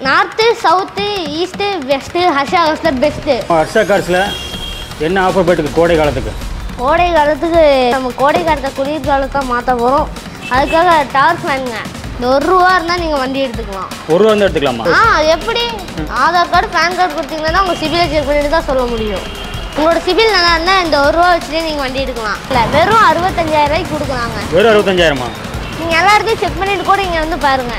north south east west Harsha ஹவுஸில் best Harsha கார்ஸில் என்ன offer போயிட்டு கோடை காலத்துக்கு கோடை காலத்துக்கு நம்ம கோடை காலத்தை குளிர்காலத்தை மாற்ற போகிறோம் அதுக்காக டவர் ஃபேனுங்க இந்த ஒரு ரூபா இருந்தால் நீங்கள் வண்டி எடுத்துக்கலாம் ஒரு ரூபா வந்து எடுத்துக்கலாமா ஆ எப்படி ஆதார் கார்டு பேன் கார்டு கொடுத்தீங்கன்னா உங்கள் சிபிலை செக் பண்ணிட்டு தான் சொல்ல முடியும் உங்களோட சிபில் நல்லா இருந்தால் இந்த ஒரு ரூபா வச்சுட்டே நீங்கள் வண்டி எடுக்கலாம் இல்லை வெறும் அறுபத்தஞ்சாயிரம் ரூபாய்க்கு கொடுக்குறாங்க வெறும் அறுபத்தஞ்சாயிரமா நீங்கள் எல்லாத்தையும் செக் பண்ணிட்டு கூட இங்கே வந்து பாருங்கள்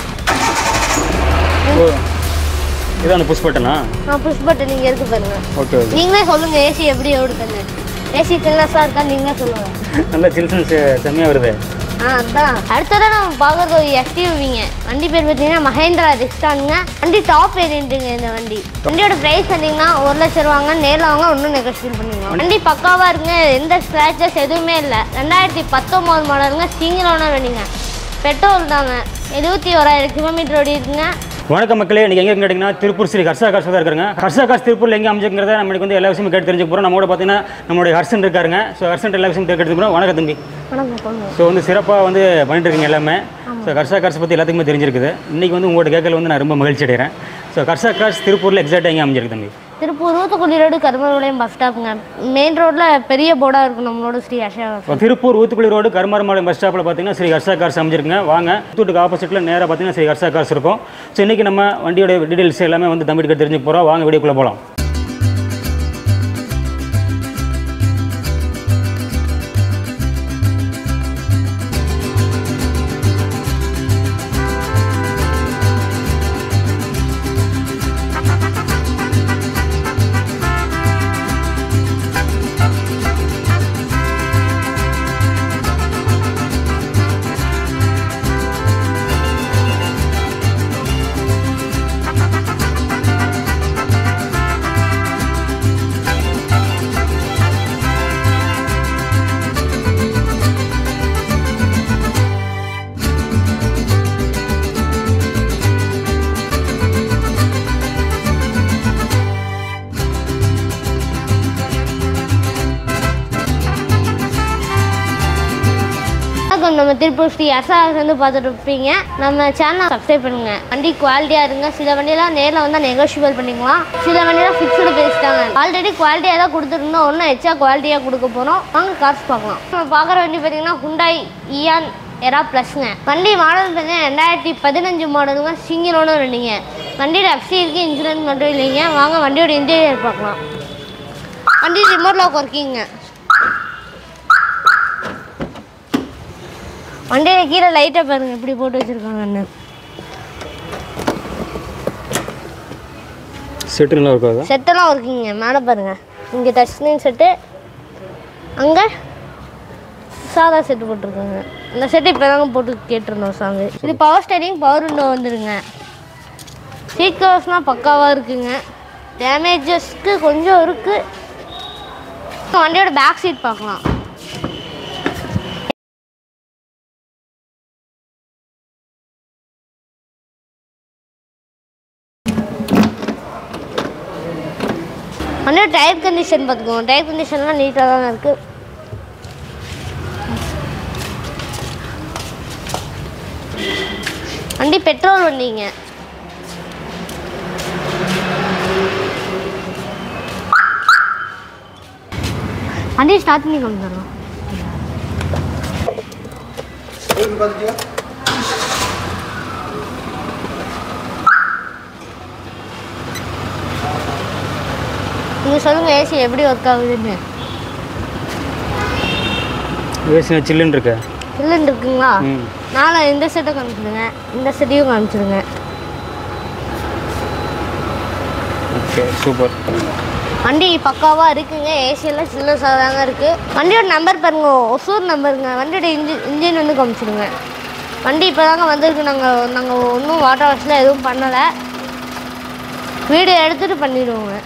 ஓ இதான் அந்த புஷ் பட்டனா நான் புஷ் பட்டன் நீங்கள் இருக்கு பாருங்கள் ஓகே ஓகே நீங்களே சொல்லுங்கள் ஏசி எப்படி ஓடுதுன்னு ஏசி சில்னஸாக இருக்கா நீங்களே சொல்லுங்கள் நல்ல சில்சன்ஸ் செம்மையாக வருது ஆ அதான் அடுத்ததான் நம்ம பார்க்குறது ஒரு எஸ்டிவிங்க வண்டி பேர் பார்த்தீங்கன்னா மஹேந்திரா ரிக்ஸ்டானுங்க வண்டி டாப் வேரியண்ட்டுங்க இந்த வண்டி வண்டியோட ப்ரைஸ் பார்த்தீங்கன்னா ஒரு லட்சம் ரூபாங்க நேரில் வாங்க இன்னும் நெகோஷியேட் பண்ணிக்கலாம் வண்டி பக்காவாக இருக்குங்க எந்த ஸ்க்ராச்சஸ் எதுவுமே இல்லை ரெண்டாயிரத்தி பத்தொம்போது மாடலுங்க சிங்கிள் ஓனர் வண்டிங்க பெட்ரோல் தாங்க எழுபத்தி ஓராயிரம் கிலோமீட்டர் ஓடி இருக்குங்க வணக்கம் மக்களே நீங்கள் எங்கே கேட்டிங்கன்னா திருப்பூர் ஸ்ரீ ஹர்ஷா கார்ஸ் தான் இருக்காங்க ஹர்ஷா கார்ஸ் திருப்பூரில் எங்கே அமைச்சிருக்கிறத நம்மளுக்கு வந்து எல்லா விஷயமும் கேட்டு தெரிஞ்சுக்க போகிறோம் நம்மளோட பார்த்தீங்கன்னா நம்மளுடைய ஹர்ஷன் இருக்காருங்க ஸோ ஹர்ஷன் எல்லா விஷயமும் கேட்டு தெரிஞ்சுக்கிறோம் வணக்கம் தம்பி வணக்கம் சொல்லுங்க ஸோ வந்து சிறப்பாக வந்து பண்ணிட்டு இருக்கீங்க எல்லாமே ஸோ ஹர்ஷா கார்ஸ் பற்றி எல்லாத்துக்குமே தெரிஞ்சிருக்குது இன்றைக்கி வந்து உங்களோட கேட்கல வந்து நான் ரொம்ப மகிழ்ச்சி அடைகிறேன் ஸோ ஹர்ஷா கார்ஸ் திருப்பூரில் எக்ஸாக்டாக எங்கே அமைஞ்சிருக்கு தம்பி திருப்பூர் ஊத்துக்குடி ரோடு கருமருளையம் பஸ் ஸ்டாப்புங்க மெயின் ரோட்டில் பெரிய போர்டாக இருக்கும் நம்மளோட ஸ்ரீ அஷா இப்போ திருப்பூர் ஊத்துக்குளி ரோடு கருமாரம்பாளையம் பஸ் ஸ்டாப்பில் பார்த்தீங்கன்னா ஸ்ரீ ஹர்ஷா கார்ஸ் அமைஞ்சிருக்குங்க வாங்க தூட்டுக்கு ஆப்போசிட்டில் நேராக பார்த்தீங்கன்னா ஸ்ரீ ஹர்ஷா கார்ஸ் இருக்கும் ஸோ இன்றைக்கி நம்ம வண்டியோட டீடைல்ஸ் எல்லாமே வந்து தம்பிட்டு தெரிஞ்சுக்க போகிறோம் வாங்க வீடியோக்குள்ளே போகலாம் வணக்கம் நம்ம திருப்பூர் ஸ்ரீ அசாஸ் வந்து பார்த்துட்டு இருப்பீங்க நம்ம சேனலை சப்ஸ்கிரைப் பண்ணுங்க வண்டி குவாலிட்டியாக இருங்க சில வண்டியெல்லாம் நேரில் வந்தால் நெகோஷியபிள் பண்ணிக்கலாம் சில வண்டியெல்லாம் ஃபிக்ஸ்டு பேசிட்டாங்க ஆல்ரெடி குவாலிட்டியாக தான் கொடுத்துருந்தோம் ஒன்றும் எச்சா குவாலிட்டியாக கொடுக்க போகிறோம் வாங்க காசு பார்க்கலாம் நம்ம பார்க்குற வண்டி பார்த்தீங்கன்னா ஹுண்டாய் இயான் எரா ப்ளஸ்ங்க வண்டி மாடல் பார்த்தீங்கன்னா ரெண்டாயிரத்தி பதினஞ்சு மாடலுங்க சிங்கிள் ஓனர் வண்டிங்க வண்டியோட எஃப்சி இருக்குது இன்சூரன்ஸ் மட்டும் இல்லைங்க வாங்க வண்டியோட இன்டீரியர் பார்க்கலாம் வண்டி ரிமோட் லாக் ஒர்க்கிங்க வண்டியில கீழே லைட்டை பாருங்க இப்படி போட்டு வச்சிருக்காங்கன்னு செட்டு நல்லா இருக்காது செட்டெல்லாம் இருக்குங்க மேலே பாருங்க இங்கே டச் ஸ்க்ரீன் செட்டு அங்கே சாதா செட்டு போட்டிருக்காங்க இந்த செட்டு இப்போ தாங்க போட்டு கேட்டிருந்தோம் சாங்கு இது பவர் ஸ்டேரிங் பவர் விண்டோ வந்துருங்க சீட் கவர்ஸ்லாம் பக்காவாக இருக்குங்க டேமேஜஸ்க்கு கொஞ்சம் இருக்குது வண்டியோட பேக் சீட் பார்க்கலாம் ஆனால் டயர் கண்டிஷன் பார்த்துக்கோங்க டயர் கண்டிஷன்லாம் நீட்டாக தானே இருக்குது வண்டி பெட்ரோல் வண்டிங்க வண்டி ஸ்டார்ட் பண்ணி கொண்டு தரோம் நீங்கள் சொல்லுங்கள் ஏசி எப்படி ஒர்க் ஆகுதுன்னு வேசினா சில்லுன்னு இருக்கு இல்லைன்னு இருக்குங்களா ம் நாளை இந்த செட்டை காமிச்சிடுங்க இந்த செட்டையும் காமிச்சிடுங்க ஓகே சூப்பர் வண்டி பக்காவாக இருக்குங்க ஏசியெல்லாம் சில்லஸாக தாங்க இருக்குது வண்டியோட நம்பர் பாருங்க ஒசூர் நம்பருங்க வண்டியோட இன்ஜின் இன்ஜின் வந்து காமிச்சிடுங்க வண்டி இப்போ தாங்க வந்திருக்கு நாங்கள் நாங்கள் ஒன்றும் வாட்டர் வாஷில் எதுவும் பண்ணலை வீடியோ எடுத்துகிட்டு பண்ணிடுவோங்க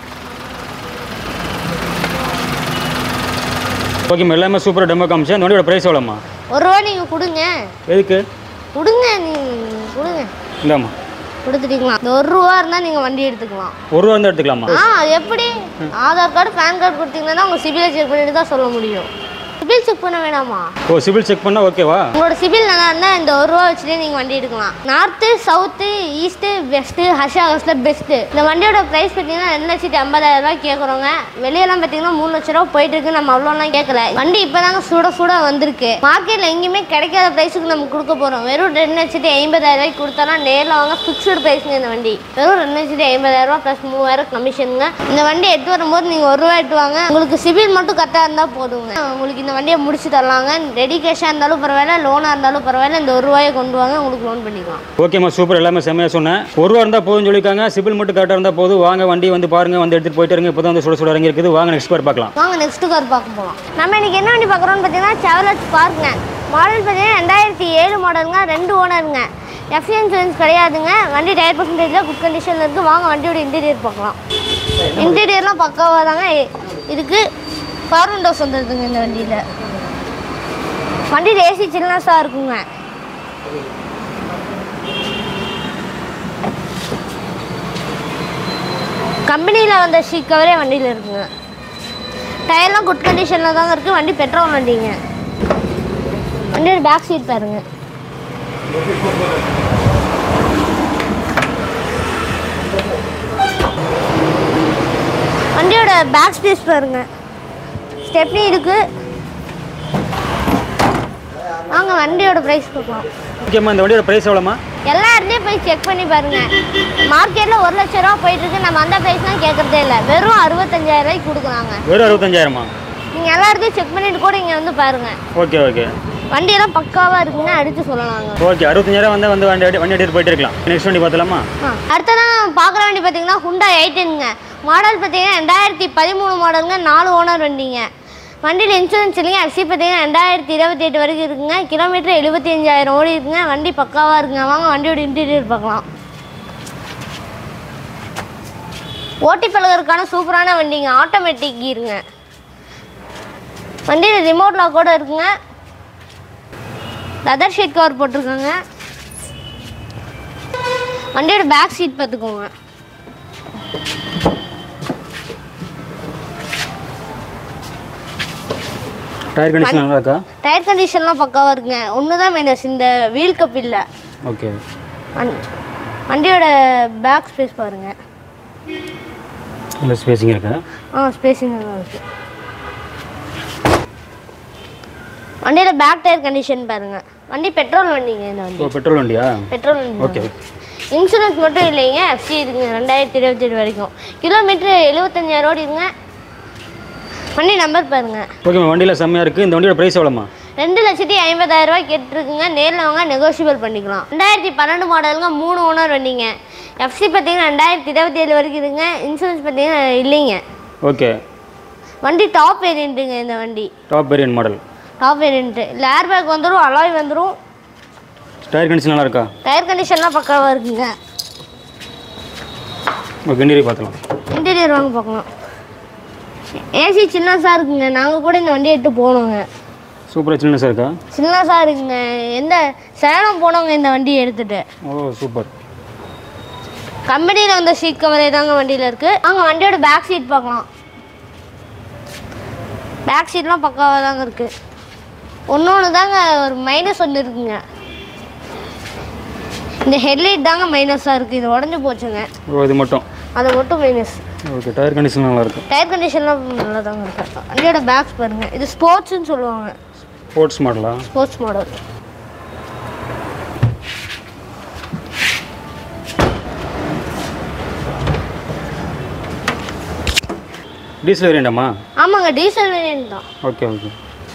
ஓகே எல்லாமே சூப்பராக டெமோ காமிச்சேன் இந்த வண்டியோட ப்ரைஸ் எவ்வளோம்மா ஒரு ரூபா நீங்கள் கொடுங்க எதுக்கு கொடுங்க நீங்கள் கொடுங்க இந்தாம்மா கொடுத்துட்டீங்களா இந்த ஒரு ரூபா இருந்தால் நீங்கள் வண்டி எடுத்துக்கலாம் ஒரு ரூபா வந்து எடுத்துக்கலாமா ஆ எப்படி ஆதார் கார்டு பேன் கார்டு கொடுத்தீங்கன்னா உங்கள் சிபிலை செக் பண்ணிட்டு தான் சொல்ல முடியும் சிபில் செக் பண்ண வேணாமா ஓ சிபில் செக் பண்ணால் ஓகேவா உங்களோட சிபில் நல்லா இருந்தால் இந்த ஒரு ரூபா வச்சுட்டு நீங்கள் வண்டி எடுக்கலாம் north south east west Harsha ஹவுஸில் பெஸ்ட்டு இந்த வண்டியோட ப்ரைஸ் பார்த்தீங்கன்னா ரெண்டு லட்சத்தி ஐம்பதாயிரம் ரூபாய் கேட்குறோங்க வெளியெல்லாம் பார்த்தீங்கன்னா மூணு லட்ச ரூபா போயிட்டு இருக்கு நம்ம அவ்வளோலாம் கேட்கல வண்டி இப்போ தாங்க சுட சுட வந்திருக்கு மார்க்கெட்டில் எங்கேயுமே கிடைக்காத ப்ரைஸுக்கு நம்ம கொடுக்க போகிறோம் வெறும் ரெண்டு லட்சத்தி ஐம்பதாயிரம் ரூபாய்க்கு கொடுத்தாலும் நேரில் வாங்க ஃபிக்ஸ்டு ப்ரைஸுங்க இந்த வண்டி வெறும் ரெண்டு லட்சத்தி ஐம்பதாயிரம் ரூபா ப்ளஸ் மூவாயிரம் கமிஷனுங்க இந்த வண்டி எடுத்து வரும்போது நீங்கள் ஒரு ரூபா எடுத்து வாங்க உங்களுக்கு சிபில் மட்டும் கரெக்டாக இருந்தால் போதுங்க உங்களுக்கு இந்த வண்டியை முடிச்சு தரலாங்க ரெடி கேஷாக இருந்தாலும் பரவாயில்ல லோனாக இருந்தாலும் பரவாயில்ல இந்த ஒரு ரூபாயை கொண்டு வாங்க உங்களுக்கு லோன் பண்ணிக்கலாம் ஓகேம்மா சூப்பர் எல்லாமே செம்மையாக சொன்னேன் ஒரு ரூபா இருந்தால் போதும்னு சொல்லியிருக்காங்க சிபில் மட்டும் கரெக்டாக இருந்தால் போதும் வாங்க வண்டி வந்து பாருங்க வந்து எடுத்துகிட்டு போயிட்டு இருங்க இப்போ தான் வந்து சுட சுட இறங்கி இருக்குது வாங்க நெக்ஸ்ட் கார் பார்க்கலாம் வாங்க நெக்ஸ்ட் கார் பார்க்க போகலாம் நம்ம இன்னைக்கு என்ன வண்டி பார்க்குறோம்னு பார்த்தீங்கன்னா செவலட் ஸ்பார்க்குங்க மாடல் பார்த்தீங்கன்னா ரெண்டாயிரத்தி ஏழு மாடலுங்க ரெண்டு ஓனருங்க எஃப்சி இன்சூரன்ஸ் கிடையாதுங்க வண்டி டயர் பர்சன்டேஜில் குட் கண்டிஷனில் இருக்குது வாங்க வண்டியோட இன்டீரியர் பார்க்கலாம் இன்டீரியர்லாம் பக்காவாக தாங்க இ- இதுக்கு பவர் விண்டோஸ் வந்துருதுங்க இந்த வண்டியில் வண்டியில் ஏசி சில்னஸாக இருக்குங்க கம்பெனியில் வந்த ஷீட் கவரே வண்டியில் இருக்குங்க டயர்லாம் குட் கண்டிஷனில் தாங்க இருக்குது வண்டி பெட்ரோல் வண்டிங்க வண்டியோட பேக் சீட் பாருங்க வண்டியோட பேக் ஸ்பேஸ் பாருங்க ஸ்டெப்னி இருக்கு வாங்க வண்டியோட ப்ரைஸ் பார்க்கலாம் ஓகேம்மா இந்த வண்டியோட ப்ரைஸ் எவ்வளோம்மா எல்லா இடத்துலையும் போய் செக் பண்ணி பாருங்க மார்க்கெட்டில் ஒரு லட்ச ரூபா போயிட்டு இருக்கு நம்ம அந்த ப்ரைஸ்லாம் கேட்குறதே இல்லை வெறும் அறுபத்தஞ்சாயிரம் ரூபாய்க்கு கொடுக்குறாங்க வெறும் அறுபத்தஞ்சாயிரமா நீங்கள் எல்லா இடத்தையும் செக் பண்ணிட்டு கூட இங்கே வந்து பாருங்க ஓகே ஓகே வண்டியெல்லாம் பக்காவாக இருக்குன்னு அடித்து சொல்லலாங்க ஓகே அறுபத்தஞ்சாயிரம் வந்து வந்து வண்டி வண்டி எடுத்துகிட்டு போயிட்டு இருக்கலாம் நெக்ஸ்ட் வண்டி பார்த்தலாமா அடுத்ததான் நம்ம பார்க்குற வண்டி பார்த்தீங்கன்னா ஹுண்டா எயிட்டுங்க மாடல் பார்த்தீங்கன்னா ரெண்டாயிரத்தி பதிமூணு மாடலுங்க நாலு ஓனர் வண்டிங்க வண்டியில் இன்சூரன்ஸ் இல்லைங்க எஃப்சி பார்த்தீங்கன்னா ரெண்டாயிரத்தி இருபத்தி எட்டு வரைக்கும் இருக்குங்க கிலோமீட்டர் எழுபத்தி அஞ்சாயிரம் ஓடி இருக்குங்க வண்டி பக்காவாக இருக்குங்க வாங்க வண்டியோட இன்டீரியர் பார்க்கலாம் ஓட்டி பழகறதுக்கான சூப்பரான வண்டிங்க ஆட்டோமேட்டிக் கீருங்க வண்டியில் ரிமோட் லாக் கூட இருக்குங்க லெதர் ஷீட் கவர் போட்டிருக்காங்க வண்டியோட பேக் சீட் பார்த்துக்கோங்க டயர் கண்டிஷன் நல்லா இருக்கா டயர் கண்டிஷன்லாம் பக்காவாக இருக்குங்க ஒன்று தான் மைனஸ் இந்த வீல் கப் இல்லை ஓகே வண்- வண்டியோட பேக் ஸ்பேஸ் பாருங்க நல்ல ஸ்பேசிங் இருக்கா ஆ ஸ்பேஸிங் நல்லா இருக்கு வண்டியோட பேக் டயர் கண்டிஷன் பாருங்க வண்டி பெட்ரோல் வண்டிங்க இந்த வண்டி ஓ பெட்ரோல் வண்டியா பெட்ரோல் வண்டி ஓகே இன்சூரன்ஸ் மட்டும் இல்லைங்க எஃப்சி இருக்குங்க ரெண்டாயிரத்தி இருபத்தி ஏழு வரைக்கும் கிலோமீட்டர் எழுபத்தஞ்சாயிரம் ஓடி இருக்குங்க வண்டி நம்பர் பாருங்க ஓகேம்மா வண்டியில் செம்மையாக இருக்குது இந்த வண்டியோட ப்ரைஸ் எவ்வளோம்மா ரெண்டு லட்சத்தி ஐம்பதாயிரம் ரூபாய் கேட்டுருக்குங்க நேரில் வாங்க நெகோஷியபிள் பண்ணிக்கலாம் ரெண்டாயிரத்தி பன்னெண்டு மாடலுங்க மூணு ஓனர் வண்டிங்க எஃப்சி பார்த்தீங்கன்னா ரெண்டாயிரத்தி இருபத்தி ஏழு வரைக்கும் இருக்குங்க இன்சூரன்ஸ் பார்த்தீங்கன்னா இல்லைங்க ஓகே வண்டி டாப் வேரியண்ட்டுங்க இந்த வண்டி top variant model top variant இல்லை ஏர் பேக் வந்துடும் அலாய் வந்துடும் டயர் கண்டிஷன் நல்லா இருக்கா டயர் கண்டிஷன்லாம் பக்காவாக இருக்குங்க ஓகே இன்டீரியர் பார்த்துலாம் இன்டீரியர் வாங்க பார்க்கலாம் ஏசி சின்னஸாக இருக்குங்க நாங்கள் கூட இந்த வண்டி எடுத்து போனோங்க சூப்பராக சில்னஸாக இருக்கா சின்னஸாக இருக்குங்க எந்த சேலம் போனவங்க இந்த வண்டியை எடுத்துகிட்டு ஓ சூப்பர் கம்பெனியில் வந்த சீட் கவரே தாங்க வண்டியில் இருக்குது அங்கே வண்டியோட பேக் சீட் பார்க்கலாம் பேக் சீட்லாம் பக்காவாக தாங்க இருக்குது ஒன்று ஒன்று தாங்க ஒரு மைனஸ் ஒன்று இருக்குங்க இந்த ஹெட்லைட் தாங்க மைனஸாக இருக்குது இது உடஞ்சி போச்சுங்க ஓ இது மட்டும் அது மட்டும் மைனஸ் ஓகே டயர் கண்டிஷன் நல்லா இருக்கு டயர் கண்டிஷன்லாம் நல்லா தாங்க இருக்கு வண்டியோட பேக்ஸ் பாருங்கள் இது ஸ்போர்ட்ஸ்னு சொல்லுவாங்க ஸ்போர்ட்ஸ் மாடலா ஸ்போர்ட்ஸ் மாடல் டீசல் வேரியண்டாமா ஆமாங்க டீசல் வேரியன்ட் தான் ஓகே ஓகே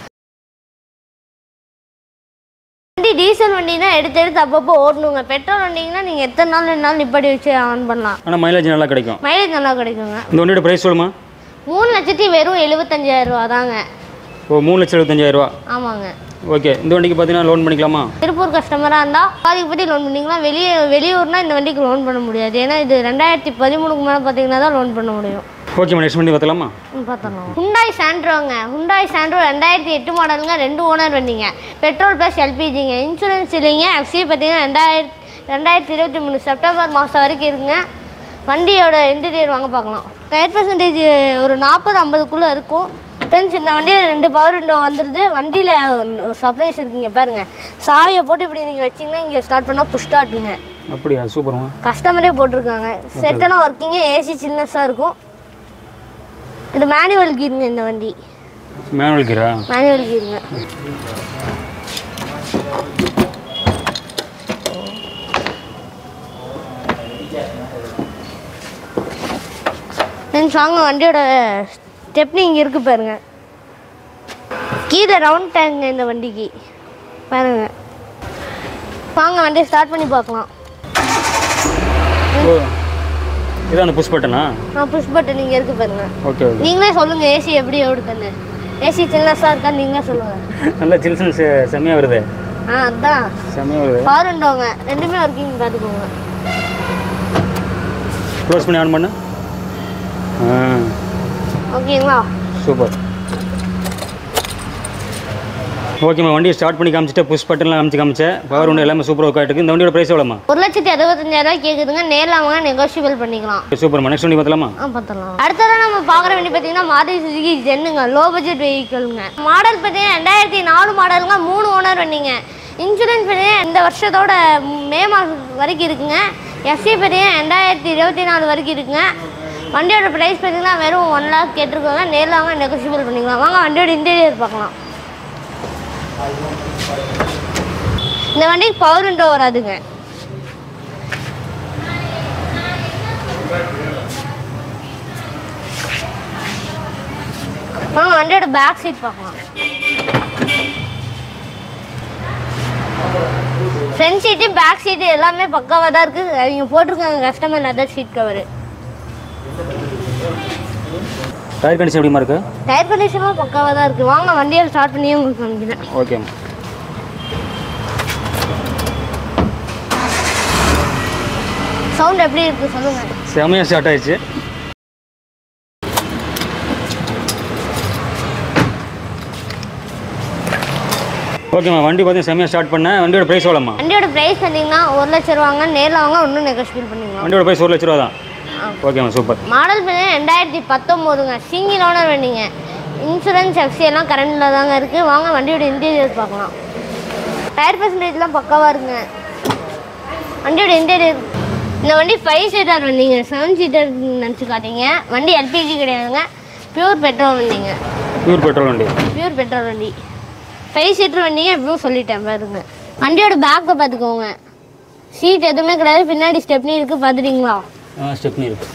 வண்டி டீசல் வண்டினா எடுத்து எடுத்து அப்பப்போ ஓடணுங்க பெட்ரோல் வண்டிங்கன்னா நீங்கள் எத்தனை நாள் ரெண்டு நாள் நிப்பாட்டி வச்சு ஆன் பண்ணலாம் ஆனால் மைலேஜ் நல்லா கிடைக்கும் மைலேஜ் நல்லா கிடைக்குங்க இந்த வண்டியோட ப்ரைஸ் சொல்லுமா மூணு லட்சத்தி வெறும் எழுபத்தஞ்சாயிரம் ரூபா தாங்க ஓ மூணு லட்சம் எழுபத்தஞ்சாயிரரூவா ஆமாங்க ஓகே இந்த வண்டிக்கு பார்த்தீங்கன்னா லோன் பண்ணிக்கலாமா திருப்பூர் கஸ்டமராக இருந்தால் பாதிக்கு பற்றி லோன் பண்ணிக்கலாம் வெளியே வெளியூர்னா இந்த வண்டிக்கு லோன் பண்ண முடியாது ஏன்னா இது ரெண்டாயிரத்தி பதிமூணுக்கு மேலே பார்த்தீங்கன்னா தான் லோன் பண்ண முடியும் ஓகேம்மா நெக்ஸ்ட் வண்டி பார்த்தலாமா பார்த்துடலாம் ஹுண்டாய் சாண்ட்ரோங்க ஹுண்டாய் சாண்ட்ரோ ரெண்டாயிரத்தி எட்டு மாடலுங்க ரெண்டு ஓனர் வண்டிங்க பெட்ரோல் ப்ளஸ் எல்பிஜிங்க இன்சூரன்ஸ் இல்லைங்க எஃப்சி பார்த்தீங்கன்னா ரெண்டாயிரத்தி ரெண்டாயிரத்தி இருபத்தி மூணு செப்டம்பர் மாதம் வரைக்கும் இருக்குங்க வண்டியோட இன்டீரியர் வாங்க பார்க்கலாம் டயர் பர்சன்டேஜ் ஒரு நாற்பது ஐம்பதுக்குள்ளே இருக்கும் ஃப்ரெண்ட்ஸ் இந்த வண்டியில் ரெண்டு பவர் விண்டோ வந்துடுது வண்டியில் சர்ப்ரைஸ் இருக்குங்க பாருங்க சாவியை போட்டு இப்படி நீங்கள் வச்சிங்கன்னா இங்கே ஸ்டார்ட் பண்ணால் புஷ் ஸ்டார்ட்டுங்க அப்படியா சூப்பர்மா கஸ்டமரே போட்டிருக்காங்க செட்டெல்லாம் ஒர்க்கிங்க ஏசி சில்னஸாக இருக்கும் இது மேனுவல் கீருங்க இந்த வண்டி மேனுவல் கீரா மேனுவல் கீருங்க ஃப்ரெண்ட்ஸ் வாங்க வண்டியோட ஸ்டெப்னி இங்கே இருக்கு பாருங்க கீழே ரவுண்ட் டேங்க இந்த வண்டிக்கு பாருங்க வாங்க வண்டியை ஸ்டார்ட் பண்ணி பார்க்கலாம் ஓ இதான் அந்த புஷ் பட்டனா நான் புஷ் பட்டன் இங்கே இருக்கு பாருங்க ஓகே ஓகே நீங்களே சொல்லுங்க ஏசி எப்படி ஓடுதுன்னு ஏசி சில்னஸாக இருக்கா நீங்களே சொல்லுங்க நல்லா சில்சன் செம்மையாக வருது ஆ அதான் செம்மையாக வருது பவர் விண்டோங்க ரெண்டுமே ஒர்க்கிங் பார்த்துக்கோங்க க்ளோஸ் பண்ணி ஆன் பண்ணு ஆ ஓகேங்களா சூப்பர் ஓகேம்மா வண்டியை ஸ்டார்ட் பண்ணி காமிச்சிட்டு புஷ் பட்டன்லாம் காமிச்சு காமிச்சேன் பவர் ஒன்று எல்லாமே சூப்பர் ஒர்க் ஆகிட்டு இந்த வண்டியோட ப்ரைஸ் எவ்வளோமா ஒரு லட்சத்தி அறுபத்தஞ்சாயிரம் ரூபாய் கேட்குதுங்க நேரில் அவங்க நெகோஷியபிள் பண்ணிக்கலாம் சூப்பர்மா நெக்ஸ்ட் வண்டி பார்த்தலாமா ஆ பார்த்துடலாம் அடுத்ததான் நம்ம பார்க்குற வண்டி பார்த்தீங்கன்னா மாருதி சுசுகி ஜென்னுங்க லோ பட்ஜெட் வெஹிக்கிள்ங்க மாடல் பார்த்தீங்கன்னா ரெண்டாயிரத்தி நாலு மாடலுங்க மூணு ஓனர் வண்டிங்க இன்சூரன்ஸ் பார்த்தீங்கன்னா இந்த வருஷத்தோட மே மாதம் வரைக்கும் இருக்குங்க எஃப்சி பார்த்தீங்கன்னா ரெண்டாயிரத்தி இருபத்தி நாலு வரைக்கும் இருக்குங்க வண்டியோட ப்ரைஸ் பார்த்தீங்கன்னா வெறும் ஒன் லேக் கேட்டிருக்காங்க நேரில் வாங்க நெகோஷியபிள் பண்ணிக்கலாம் வாங்க வண்டியோட இன்டீரியர் பார்க்கலாம் இந்த வண்டிக்கு பவர் விண்டோ வராதுங்க வாங்க வண்டியோட பேக் சீட் பார்க்கலாம் ஃப்ரண்ட் சீட்டு பேக் சீட்டு எல்லாமே பக்காவாக தான் இருக்குது அவங்க போட்டிருக்காங்க customer leather seat cover tyre condition எப்படிமா இருக்கு டயர் கண்டிஷனும் பக்காவாக தான் இருக்குது வாங்க வண்டியை ஸ்டார்ட் பண்ணியே உங்களுக்கு காமிக்கிறேன் ஓகேம்மா சவுண்ட் எப்படி இருக்குது சொல்லுங்கள் செம்மையாக ஸ்டார்ட் ஆயிடுச்சு ஓகேம்மா வண்டி பார்த்தீங்கன்னா செம்மையாக ஸ்டார்ட் பண்ணேன் வண்டியோட ப்ரைஸ் எவ்வளோம்மா வண்டியோட ப்ரைஸ் பார்த்தீங்கன்னா ஒரு லட்ச ரூபாங்க நேரில் வாங்க இன்னும் நெகோஷியபிள் பண்ணிக்கலாம் வண்டியோட ப்ரைஸ் ஒரு லட்ச ரூபா தான் ஓகேம்மா சூப்பர் மாடல் பார்த்தீங்கன்னா ரெண்டாயிரத்தி பத்தொம்போதுங்க சிங்கிள் ஓனர் வண்டிங்க இன்சூரன்ஸ் எஃப்சி எல்லாம் கரண்டில் தாங்க இருக்குது வாங்க வண்டியோட இன்டீரியர் பார்க்கலாம் டயர் பர்சன்டேஜ்லாம் பக்காவாக இருக்குங்க வண்டியோட இன்டீரியர் இந்த வண்டி ஃபைவ் சீட்டர் வண்டிங்க செவன் சீட்டர் நினச்சிக்காதீங்க வண்டி எல்பிஜி கிடையாதுங்க பியூர் பெட்ரோல் வண்டிங்க பியூர் பெட்ரோல் வண்டி பியூர் பெட்ரோல் வண்டி ஃபைவ் சீட்டர் வண்டிங்க எப்பவும் சொல்லிட்டேன் பாருங்க வண்டியோட பேக்கை பார்த்துக்கோங்க சீட் எதுவுமே கிடையாது பின்னாடி ஸ்டெப்னி இருக்குது பார்த்துட்டீங்களா ஆ ஸ்டெப்னி இருக்கு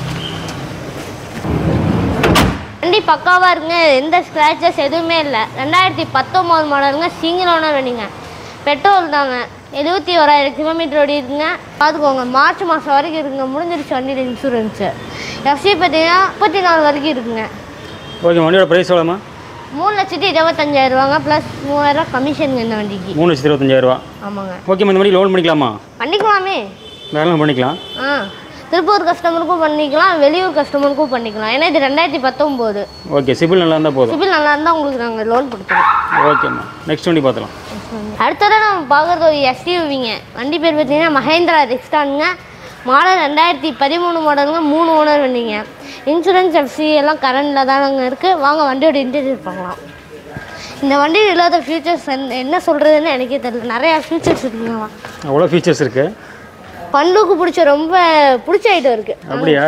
வண்டி பக்காவாக இருக்குங்க எந்த ஸ்க்ராச்சஸ் எதுவுமே இல்லை ரெண்டாயிரத்தி பத்தொம்போது மாடலுங்க சிங்கிள் ஓனர் வண்டிங்க பெட்ரோல் தாங்க எழுபத்தி ஓராயிரம் கிலோமீட்டர் ஓடி இருக்குங்க பார்த்துக்கோங்க மார்ச் மாதம் வரைக்கும் இருக்குங்க முடிஞ்சிருச்சு வண்டியில் இன்சூரன்ஸு எஃப்சி பார்த்தீங்கன்னா முப்பத்தி நாலு வரைக்கும் இருக்குங்க ஓகே வண்டியோட ப்ரைஸ் எவ்வளோம்மா மூணு லட்சத்தி இருபத்தஞ்சாயிரம் ரூபாங்க ப்ளஸ் மூவாயிரம் கமிஷனுங்க இந்த வண்டிக்கு மூணு லட்சத்தி இருபத்தஞ்சாயிரரூவா ஆமாங்க ஓகேம்மா இந்த வண்டி லோன் பண்ணிக்கலாமா பண்ணிக்கலாமே வேலை பண்ணிக்கலாம் ஆ திருப்பூர் கஸ்டமருக்கும் பண்ணிக்கலாம் வெளியூர் கஸ்டமருக்கும் பண்ணிக்கலாம் ஏன்னா இது ரெண்டாயிரத்தி பத்தொம்போது ஓகே சிபில் நல்லா இருந்தால் போதும் சிபில் நல்லா இருந்தால் உங்களுக்கு நாங்கள் லோன் கொடுத்துருவோம் ஓகேம்மா நெக்ஸ்ட் வண்டி பார்த்துலாம் அடுத்ததாக நம்ம பார்க்குறது ஒரு எஸ்யூவிங்க வண்டி பேர் பார்த்தீங்கன்னா மஹேந்திரா ரெக்ஸ்டானுங்க மாடல் ரெண்டாயிரத்தி பதிமூணு மாடலுங்க மூணு ஓனர் வண்டிங்க இன்சூரன்ஸ் எஃப்சி எல்லாம் கரண்டில் தானங்க இருக்குது வாங்க வண்டியோட இன்டீரியர் பார்க்கலாம் இந்த வண்டியில் இல்லாத ஃபியூச்சர்ஸ் என்ன சொல்கிறதுன்னு எனக்கே தெரியல நிறையா ஃபியூச்சர்ஸ் இருக்குங்களா அவ்வளோ ஃபீச்சர்ஸ் இருக்குது பண்புக்கு பிடிச்ச ரொம்ப பிடிச்ச ஐட்டம் இருக்குது அப்படியா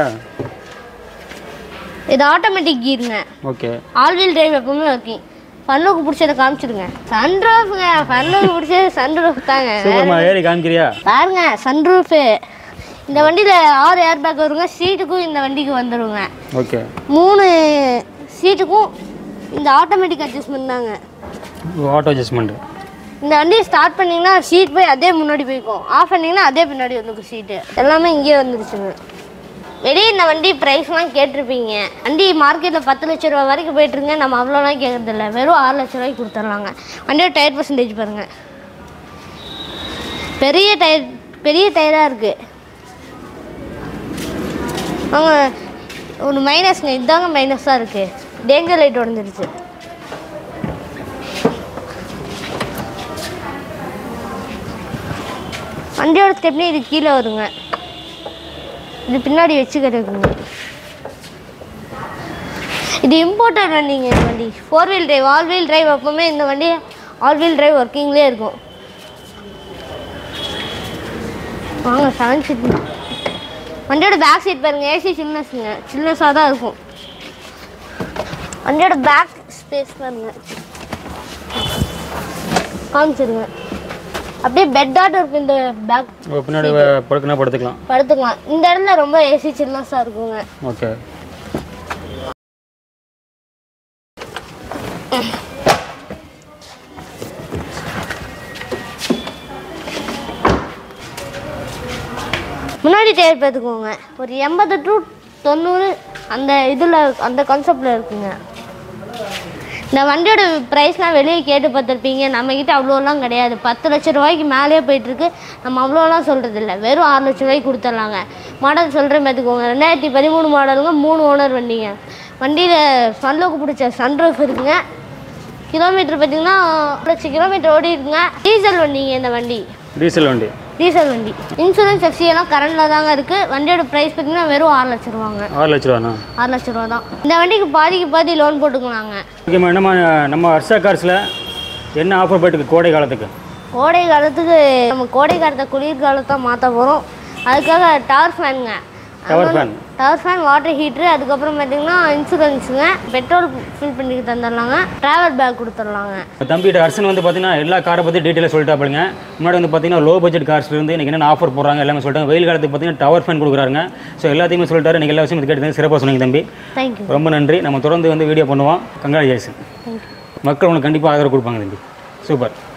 இது ஆட்டோமேட்டிக் கீருங்க ஓகே ஆல் வீல் டிரைவ் எப்பவுமே ஒர்க்கிங் ஃபன்னுக்கு பிடிச்சத காமிச்சிருங்க சன்ரூஃப்ங்க ஃபன்னுக்கு பிடிச்சது சன்ரூஃப் தாங்க சூப்பர்மா ஏறி காமிக்கிறியா பாருங்க சன்ரூஃபு இந்த வண்டியில் ஆறு ஏர் பேக் வருங்க சீட்டுக்கும் இந்த வண்டிக்கு வந்துருங்க ஓகே மூணு சீட்டுக்கும் இந்த ஆட்டோமேட்டிக் அட்ஜஸ்ட்மெண்ட் தாங்க ஆட்டோ அட்ஜஸ்ட்மெண்ட் இந்த வண்டியை ஸ்டார்ட் பண்ணிங்கன்னா சீட் போய் அதே முன்னாடி போய்க்கும் ஆஃப் பண்ணிங்கன்னா அதே பின்னாடி வந்துக்கும் சீட்டு எல்லாமே இங்கேயே வந்துருச்சுங்க வெளியே இந்த வண்டி ப்ரைஸ்லாம் கேட்டிருப்பீங்க வண்டி மார்க்கெட்டில் பத்து லட்ச ரூபா வரைக்கும் போயிட்டுருங்க நம்ம அவ்வளோலாம் கேட்கறதில்ல வெறும் ஆறு லட்ச ரூபாய்க்கு கொடுத்துட்லாங்க வண்டியோட டயர் பர்சன்டேஜ் பாருங்கள் பெரிய டயர் பெரிய டயராக இருக்குது அவங்க ஒரு மைனஸ்ங்க இதாங்க மைனஸாக இருக்குது டேஞ்சர் லைட் உடஞ்சிருச்சு வண்டியோட ஸ்டெப்னி இது கீழே வருங்க இது பின்னாடி வச்சுக்கிறதுங்க இது இம்போர்ட்டட் வண்டிங்க இந்த வண்டி four wheel drive all wheel drive எப்பவுமே இந்த வண்டி ஆல் வீல் டிரைவ் ஒர்க்கிங்லேயே இருக்கும் வாங்க செவன் சீட் வண்டியோட பேக் சீட் பாருங்க ஏசி சில்னஸ்ங்க சில்னஸாக தான் இருக்கும் வண்டியோட பேக் ஸ்பேஸ் பாருங்க காமிச்சிருங்க அப்படியே பெட்டாட்டம் இருக்கும் இந்த பேக் இப்போ பின்னாடி படுக்கணும் படுத்துக்கலாம் படுத்துக்கலாம் இந்த இடத்துல ரொம்ப ஏசி சில்னஸாக இருக்குங்க ஓகே முன்னாடி டயர் பார்த்துக்கோங்க ஒரு எண்பது டு தொண்ணூறு அந்த இதில் அந்த கான்செப்டில் இருக்குங்க இந்த வண்டியோட ப்ரைஸ்லாம் வெளியே கேட்டு பார்த்துருப்பீங்க நம்மக்கிட்ட அவ்வளோலாம் கிடையாது பத்து லட்ச ரூபாய்க்கு மேலேயே போயிட்டுருக்கு நம்ம அவ்வளோலாம் சொல்கிறது இல்லை வெறும் ஆறு லட்ச ரூபாய்க்கு கொடுத்துட்லாங்க மாடல் சொல்கிறேன் பார்த்துக்கோங்க ரெண்டாயிரத்தி பதிமூணு மாடலுங்க மூணு ஓனர் வண்டிங்க வண்டியில் சன்லோக்கு பிடிச்ச சன்ரூஃப் இருக்குங்க கிலோமீட்டர் பார்த்தீங்கன்னா ஒரு லட்சம் கிலோமீட்டர் ஓடி இருக்குங்க டீசல் வண்டிங்க இந்த வண்டி டீசல் வண்டி டீசல் வண்டி இன்சூரன்ஸ் எஃப்சி எல்லாம் கரண்டில் தாங்க இருக்குது வண்டியோட ப்ரைஸ் பார்த்தீங்கன்னா வெறும் ஆறு லட்ச ரூபாங்க ஆறு லட்ச ரூபாண்ணா ஆறு லட்ச ரூபா தான் இந்த வண்டிக்கு பாதிக்கு பாதி லோன் போட்டுக்கலாங்க ஓகேம்மா நம்ம நம்ம ஹர்ஷா கார்ஸில் என்ன ஆஃபர் போயிட்டு கோடை காலத்துக்கு கோடை காலத்துக்கு நம்ம கோடை காலத்தை குளிர்காலத்தை மாற்ற போகிறோம் அதுக்காக டவர் ஃபேனுங்க tower fan tower fan water heater அதுக்கப்புறம் பார்த்தீங்கன்னா இன்சூரன்ஸுங்க பெட்ரோல் ஃபில் பண்ணி தந்துடலாங்க ட்ராவல் பேக் கொடுத்துடலாங்க தம்பிகிட்ட ஹர்ஷன் வந்து பார்த்தீங்கன்னா எல்லா காரை பற்றி டீட்டெயிலாக சொல்லிட்டாப்பிடுங்க முன்னாடி வந்து பார்த்தீங்கன்னா லோ பட்ஜெட் கார்ஸ்லேருந்து இன்றைக்கி என்னென்ன ஆஃபர் போடுறாங்க எல்லாமே சொல்லிட்டாங்க வெயில் காலத்துக்கு பார்த்தீங்கன்னா டவர் ஃபேன் கொடுக்குறாங்க ஸோ எல்லாத்தையுமே சொல்லிட்டாரு நீங்கள் எல்லா விஷயம் கேட்டு சிறப்பாக சொன்னீங்க தம்பி தேங்க்யூ ரொம்ப நன்றி நம்ம தொடர்ந்து வந்து வீடியோ பண்ணுவோம் கங்க்ராச்சுலேஷன் தேங்க்யூ மக்கள் உனக்கு கண்டிப்பாக ஆதரவு கொடுப்பாங்க தம்பி சூப்பர்